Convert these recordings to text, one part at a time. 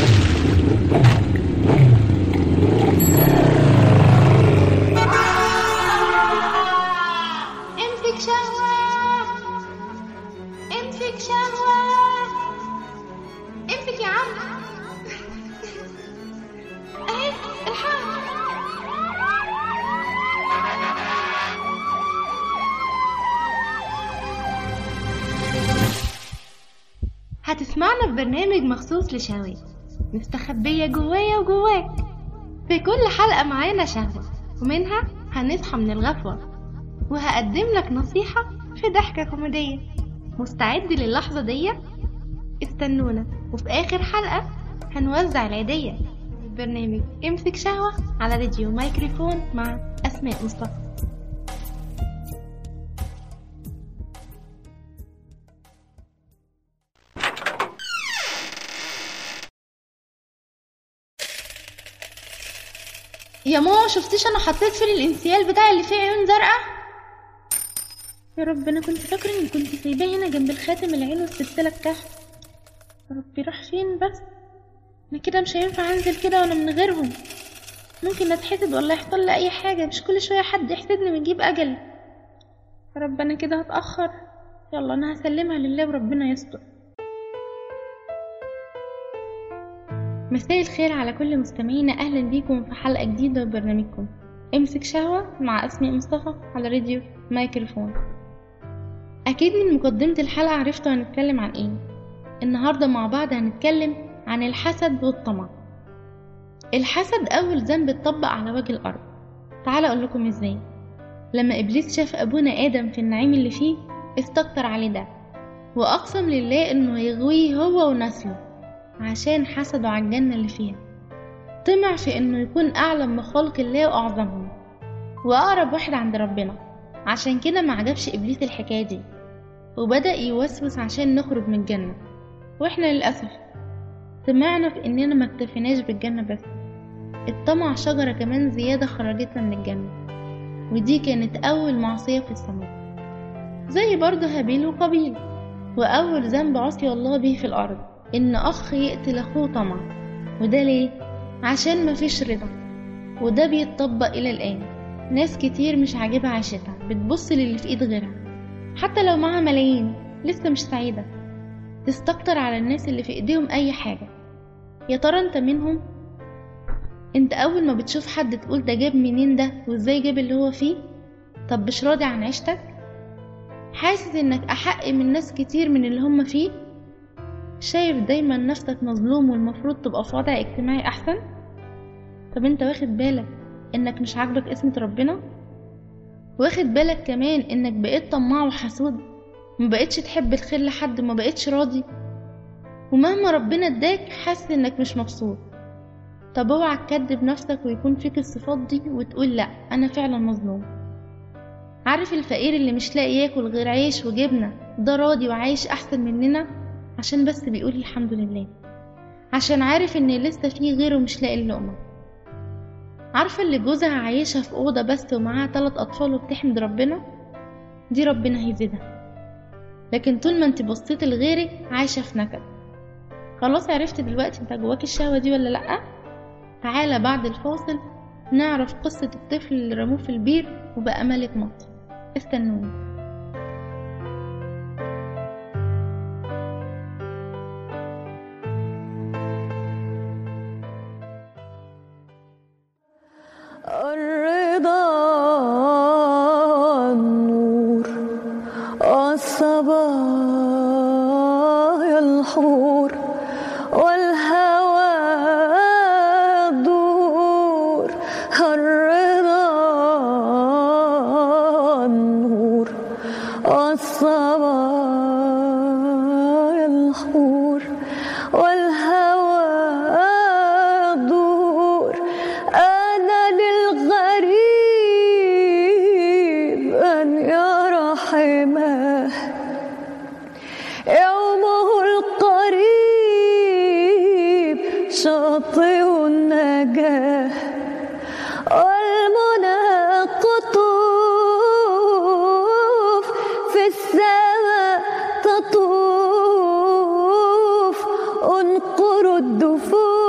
امسك شهوة امسك شهوة امسك يا عم اهي الحق هتسمعنا في برنامج مخصوص لشهوات مستخبية جوايا وجواك في كل حلقة معانا شهوة ومنها هنصحى من الغفوة وهقدم لك نصيحة في ضحكة كوميدية مستعد للحظة دي؟ استنونا وفي آخر حلقة هنوزع العيدية في برنامج امسك شهوة على راديو مايكروفون مع أسماء مصطفى يا ماما شفتيش انا حطيت فين الانسيال بتاعي اللي فيه عيون زرقاء يا رب انا كنت فاكره اني كنت سايباه هنا جنب الخاتم العين والسلسله بتاعته يا ربي راح فين بس انا كده مش هينفع انزل كده وانا من غيرهم ممكن اتحسد ولا يحصل لي اي حاجه مش كل شويه حد يحسدني ويجيب اجل يا رب انا كده هتاخر يلا انا هسلمها لله وربنا يستر مساء الخير على كل مستمعينا اهلا بيكم في حلقه جديده وبرنامجكم امسك شهوه مع اسماء مصطفى على راديو مايكروفون اكيد من مقدمه الحلقه عرفتوا هنتكلم عن ايه النهارده مع بعض هنتكلم عن الحسد والطمع الحسد اول ذنب اتطبق على وجه الارض تعال اقول لكم ازاي لما ابليس شاف ابونا ادم في النعيم اللي فيه استكتر عليه ده واقسم لله انه هيغويه هو ونسله عشان حسدوا على الجنة اللي فيها طمع في انه يكون اعلم بخلق الله واعظمهم واقرب واحد عند ربنا عشان كده ما عجبش ابليس الحكاية دي وبدأ يوسوس عشان نخرج من الجنة واحنا للأسف طمعنا في اننا ما اكتفيناش بالجنة بس الطمع شجرة كمان زيادة خرجتنا من الجنة ودي كانت أول معصية في السماء زي برضه هابيل وقابيل وأول ذنب عصي الله به في الأرض إن أخ يقتل أخوه طمع وده ليه؟ عشان مفيش رضا وده بيتطبق إلى الآن ناس كتير مش عاجبها عيشتها بتبص للي في إيد غيرها حتى لو معاها ملايين لسه مش سعيدة تستكتر على الناس اللي في إيديهم أي حاجة يا ترى أنت منهم؟ أنت أول ما بتشوف حد تقول ده جاب منين ده وإزاي جاب اللي هو فيه؟ طب مش راضي عن عيشتك؟ حاسس إنك أحق من ناس كتير من اللي هم فيه؟ شايف دايما نفسك مظلوم والمفروض تبقى في وضع اجتماعي احسن طب انت واخد بالك انك مش عاجبك اسمة ربنا واخد بالك كمان انك بقيت طماع وحسود مبقتش تحب الخير لحد ما بقتش راضي ومهما ربنا اداك حاسس انك مش مبسوط طب اوعى تكدب نفسك ويكون فيك الصفات دي وتقول لا انا فعلا مظلوم عارف الفقير اللي مش لاقي ياكل غير عيش وجبنة ده راضي وعايش احسن مننا عشان بس بيقول الحمد لله عشان عارف ان لسه في غيره مش لاقي اللقمة عارفة اللي جوزها عايشها في أوضة بس ومعاها تلات أطفال وبتحمد ربنا دي ربنا هيزيدها لكن طول ما انت بصيت لغيرك عايشة في نكد خلاص عرفت دلوقتي انت جواك الشهوة دي ولا لأ تعالى بعد الفاصل نعرف قصة الطفل اللي رموه في البير وبقى ملك مصر استنوني الرضا النور الصبايا الحور والهوى الدور الرضا النور الصبايا الحور والهوى الدور أنا للغريب أن يرى حماه يومه القريب شاطئ النجاة والمنى قطوف في السماء تطوف انقروا الدفوف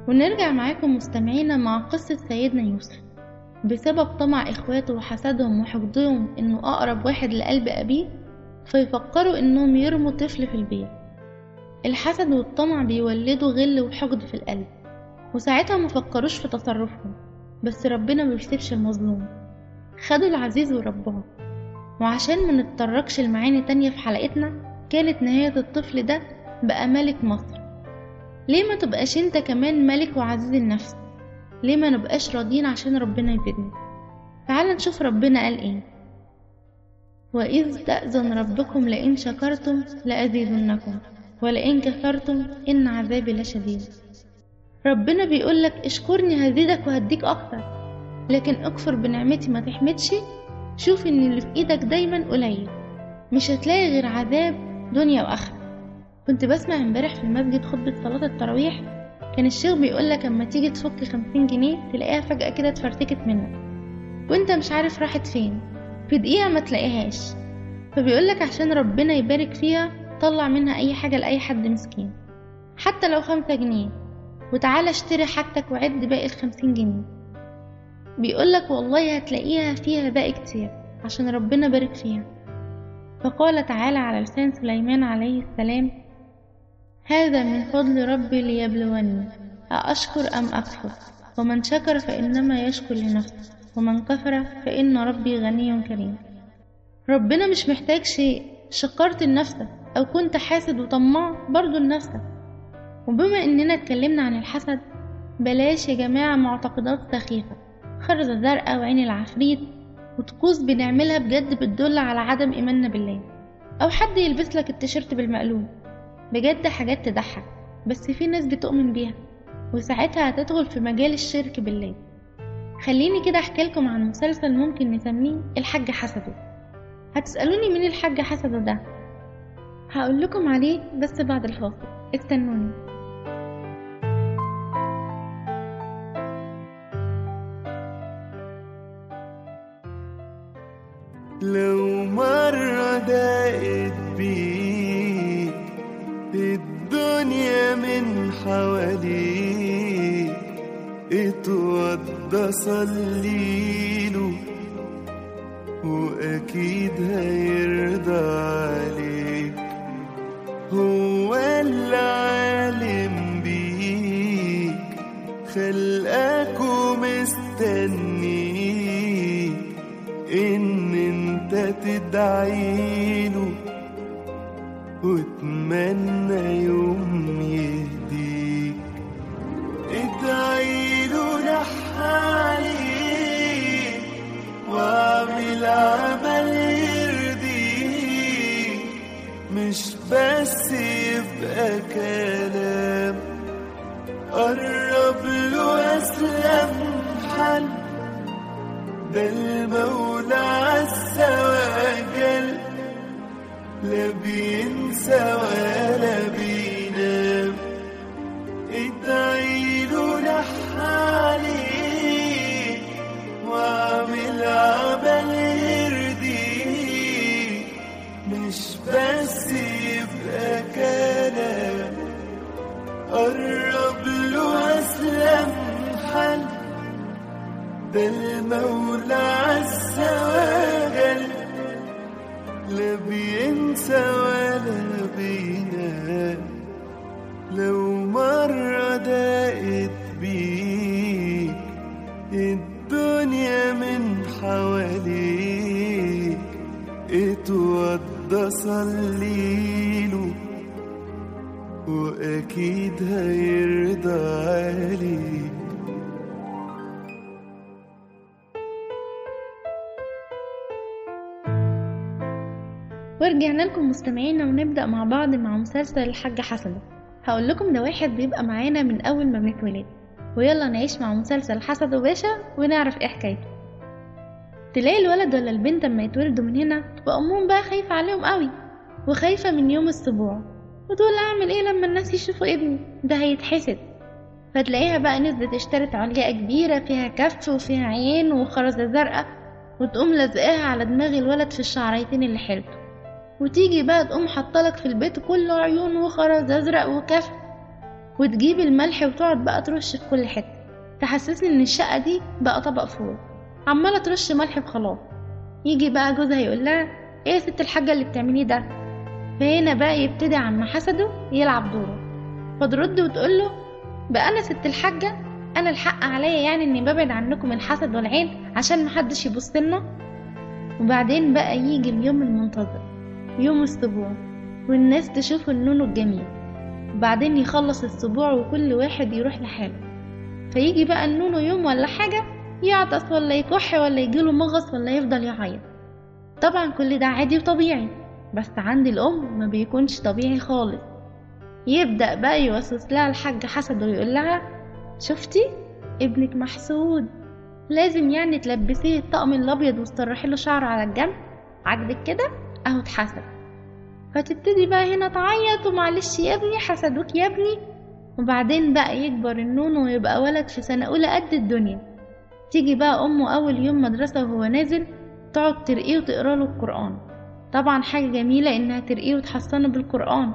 ونرجع معاكم مستمعينا مع قصة سيدنا يوسف بسبب طمع إخواته وحسدهم وحقدهم إنه أقرب واحد لقلب أبيه فيفكروا إنهم يرموا طفل في البيت الحسد والطمع بيولدوا غل وحقد في القلب وساعتها مفكروش في تصرفهم بس ربنا مبيسيبش المظلوم خدوا العزيز وربوه وعشان ما نتطرقش لمعاني تانية في حلقتنا كانت نهاية الطفل ده بقى ملك مصر ليه ما تبقاش انت كمان ملك وعزيز النفس ليه ما نبقاش راضيين عشان ربنا يفيدنا تعال نشوف ربنا قال ايه وإذ تأذن ربكم لئن شكرتم لأزيدنكم ولئن كفرتم إن عذابي لشديد ربنا بيقولك اشكرني هزيدك وهديك أكتر لكن اكفر بنعمتي ما تحمدش شوف ان اللي في ايدك دايما قليل مش هتلاقي غير عذاب دنيا واخره كنت بسمع امبارح في المسجد خطبة صلاة التراويح كان الشيخ بيقولك اما تيجي تفك خمسين جنيه تلاقيها فجأة كده اتفرتكت منك وانت مش عارف راحت فين في دقيقة ما تلاقيهاش فبيقولك عشان ربنا يبارك فيها طلع منها اي حاجة لأي حد مسكين حتى لو خمسة جنيه وتعالى اشتري حاجتك وعد باقي الخمسين جنيه بيقولك والله هتلاقيها فيها باقي كتير عشان ربنا بارك فيها فقال تعالى على لسان سليمان عليه السلام هذا من فضل ربي ليبلوني أأشكر أم أكفر ومن شكر فإنما يشكر لنفسه ومن كفر فإن ربي غني كريم ربنا مش محتاج شيء شكرت لنفسك أو كنت حاسد وطماع برضو لنفسك وبما إننا اتكلمنا عن الحسد بلاش يا جماعة معتقدات سخيفة خرزة زرقاء وعين العفريت وطقوس بنعملها بجد بتدل على عدم إيماننا بالله أو حد يلبس لك التيشيرت بالمقلوب بجد حاجات تضحك بس في ناس بتؤمن بيها وساعتها هتدخل في مجال الشرك بالله خليني كده احكي لكم عن مسلسل ممكن نسميه الحاج حسده هتسألوني مين الحاج حسده ده هقول لكم عليه بس بعد الفاصل استنوني لو مرة ضاقت بيك الدنيا من حواليك اتوضى صليله وأكيد هيرضى عليك هو اللي عالم بيك خلقك ومستنيك إن انت تدعيله وتمنى يوم يهديك ادعيله لح عليك واعمل عمل يرضيك مش بس يبقى كلام قرب له أسلم حل ده المولى عز وجل لا بينسى ولا بينام ادعيله لح عليه واعمل عمل يرضيه مش بس يبقى كلام قرب له أسلم حل ده المولى عز وجل لا بينسى ولا بينام لو مرة ضاقت بيك الدنيا من حواليك اتوضى صليله وأكيد هيرضى عليك ورجعنا لكم مستمعينا ونبدأ مع بعض مع مسلسل الحاج حسنة هقول لكم ده واحد بيبقى معانا من أول ما بنتولد ويلا نعيش مع مسلسل حسد وباشا ونعرف ايه حكايته تلاقي الولد ولا البنت اما يتولدوا من هنا تبقى أمهم بقى خايفة عليهم قوي وخايفة من يوم السبوع وتقول أعمل ايه لما الناس يشوفوا ابني ده هيتحسد فتلاقيها بقى نزلت اشترت علقة كبيرة فيها كف وفيها عين وخرزة زرقاء وتقوم لازقاها على دماغ الولد في الشعريتين اللي حيلته وتيجي بقى تقوم حاطلك في البيت كله عيون وخرز ازرق وكف وتجيب الملح وتقعد بقى ترش في كل حتة تحسسني ان الشقة دي بقى طبق فول عمالة ترش ملح بخلاص يجي بقى جوزها يقول لها ايه يا ست الحاجة اللي بتعمليه ده فهنا بقى يبتدي عم حسده يلعب دوره فترد وتقول له بقى انا ست الحاجة انا الحق عليا يعني اني ببعد عنكم الحسد والعين عشان محدش يبص لنا وبعدين بقى يجي اليوم المنتظر يوم السبوع والناس تشوف النونو الجميل وبعدين يخلص السبوع وكل واحد يروح لحاله فيجي بقى النونو يوم ولا حاجة يعطس ولا يكح ولا يجيله مغص ولا يفضل يعيط طبعا كل ده عادي وطبيعي بس عند الأم ما بيكونش طبيعي خالص يبدأ بقى يوسوس لها الحاج حسد ويقول لها شفتي ابنك محسود لازم يعني تلبسيه الطقم الأبيض وتسرحي له شعره على الجنب عاجبك كده اهو اتحسد فتبتدي بقى هنا تعيط ومعلش يا ابني حسدوك يا ابني وبعدين بقى يكبر النونو ويبقى ولد في سنة أولى قد الدنيا تيجي بقى أمه أول يوم مدرسة وهو نازل تقعد ترقيه وتقرا له القرآن طبعا حاجة جميلة إنها ترقيه وتحصنه بالقرآن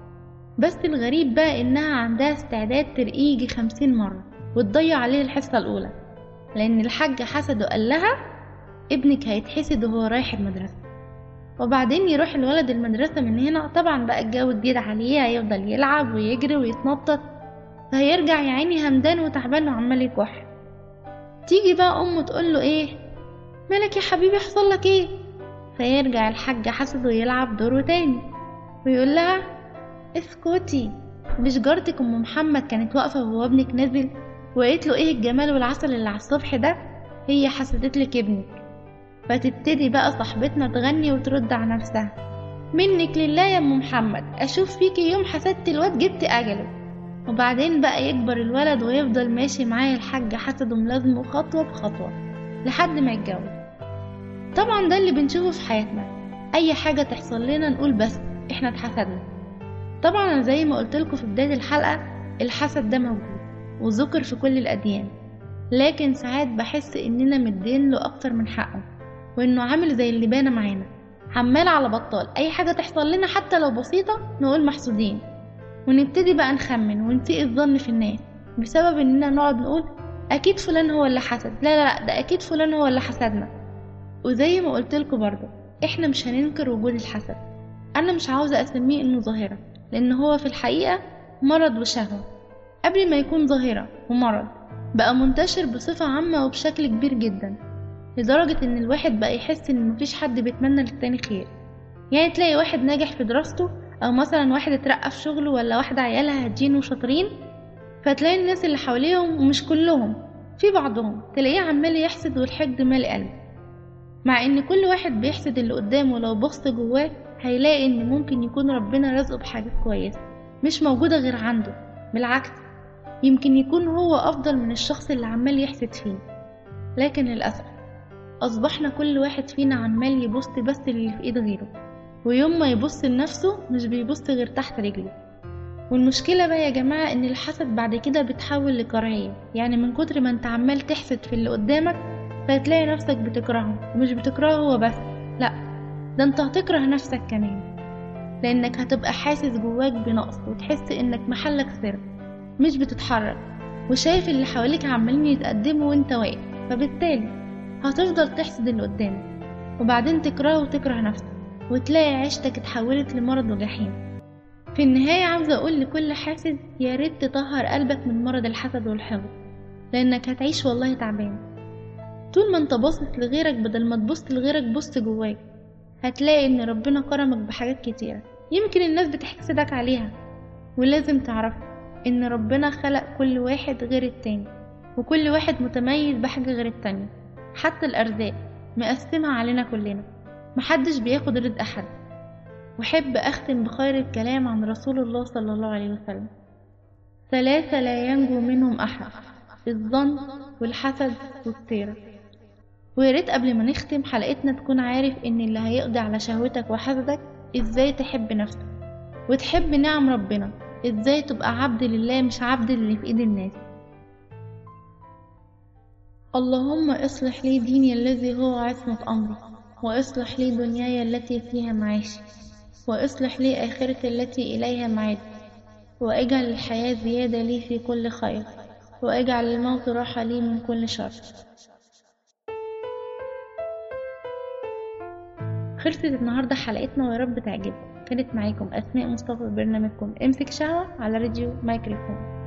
بس الغريب بقى إنها عندها استعداد ترقيه يجي خمسين مرة وتضيع عليه الحصة الأولى لأن الحاج حسده قال لها ابنك هيتحسد وهو رايح المدرسة وبعدين يروح الولد المدرسة من هنا طبعا بقى الجو جديد عليه هيفضل يلعب ويجري ويتنطط فهيرجع يا عيني همدان وتعبان وعمال يكح تيجي بقى أمه تقول له إيه مالك يا حبيبي حصل لك إيه فيرجع الحاج حسد ويلعب دوره تاني ويقول لها اسكتي مش جارتك أم محمد كانت واقفة وهو ابنك نازل وقالت له إيه الجمال والعسل اللي على الصبح ده هي حسدت لك ابنك فتبتدي بقى صاحبتنا تغني وترد على نفسها منك لله يا ام محمد اشوف فيكي يوم حسدت الواد جبت اجله وبعدين بقى يكبر الولد ويفضل ماشي معايا الحاج حسده ملازمه خطوة بخطوة لحد ما يتجوز طبعا ده اللي بنشوفه في حياتنا اي حاجة تحصل لنا نقول بس احنا اتحسدنا طبعا أنا زي ما قلتلكوا في بداية الحلقة الحسد ده موجود وذكر في كل الأديان لكن ساعات بحس إننا مدين له أكتر من حقه وإنه عامل زي اللي بان معانا عمال على بطال أي حاجة تحصل لنا حتى لو بسيطة نقول محسودين ونبتدي بقى نخمن ونسيء الظن في الناس بسبب إننا نقعد نقول أكيد فلان هو اللي حسد لا لا لا ده أكيد فلان هو اللي حسدنا وزي ما قلتلكوا برضه إحنا مش هننكر وجود الحسد أنا مش عاوزة أسميه إنه ظاهرة لأن هو في الحقيقة مرض وشهوة قبل ما يكون ظاهرة ومرض بقى منتشر بصفة عامة وبشكل كبير جدا لدرجة إن الواحد بقى يحس إن مفيش حد بيتمنى للتاني خير يعني تلاقي واحد ناجح في دراسته أو مثلا واحد اترقى في شغله ولا واحدة عيالها هادين وشاطرين فتلاقي الناس اللي حواليهم ومش كلهم في بعضهم تلاقيه عمال يحسد والحقد مالي قلبه مع إن كل واحد بيحسد اللي قدامه لو بص جواه هيلاقي إن ممكن يكون ربنا رزقه بحاجات كويسة مش موجودة غير عنده بالعكس يمكن يكون هو أفضل من الشخص اللي عمال يحسد فيه لكن للأسف أصبحنا كل واحد فينا عمال يبص بس اللي في إيد غيره ويوم ما يبص لنفسه مش بيبص غير تحت رجله والمشكلة بقى يا جماعة إن الحسد بعد كده بيتحول لكراهية يعني من كتر ما أنت عمال تحسد في اللي قدامك فتلاقي نفسك بتكرهه ومش بتكرهه هو بس لأ ده أنت هتكره نفسك كمان لأنك هتبقى حاسس جواك بنقص وتحس إنك محلك سر مش بتتحرك وشايف اللي حواليك عمالين يتقدموا وانت واقف فبالتالي هتفضل تحسد اللي قدامك وبعدين تكرهه وتكره نفسك وتلاقي عيشتك اتحولت لمرض وجحيم في النهاية عاوزة أقول لكل حاسد يا ريت تطهر قلبك من مرض الحسد والحقد لأنك هتعيش والله تعبان طول ما انت باصص لغيرك بدل ما تبص لغيرك بص جواك هتلاقي ان ربنا كرمك بحاجات كتيرة يمكن الناس بتحسدك عليها ولازم تعرف ان ربنا خلق كل واحد غير التاني وكل واحد متميز بحاجة غير التانية حتى الأرزاق مقسمها علينا كلنا محدش بياخد رزق حد وحب أختم بخير الكلام عن رسول الله صلى الله عليه وسلم ثلاثة لا ينجو منهم أحد الظن والحسد والسيرة وياريت قبل ما نختم حلقتنا تكون عارف ان اللي هيقضي على شهوتك وحسدك ازاي تحب نفسك وتحب نعم ربنا ازاي تبقى عبد لله مش عبد اللي في ايد الناس اللهم اصلح لي ديني الذي هو عصمة أمري وأصلح لي دنياي التي فيها معاشي وأصلح لي آخرتي التي إليها معادي واجعل الحياة زيادة لي في كل خير واجعل الموت راحة لي من كل شر خلصت النهاردة حلقتنا ويا رب تعجبكم كانت معاكم أسماء مصطفى في برنامجكم امسك شهوة على راديو مايكروفون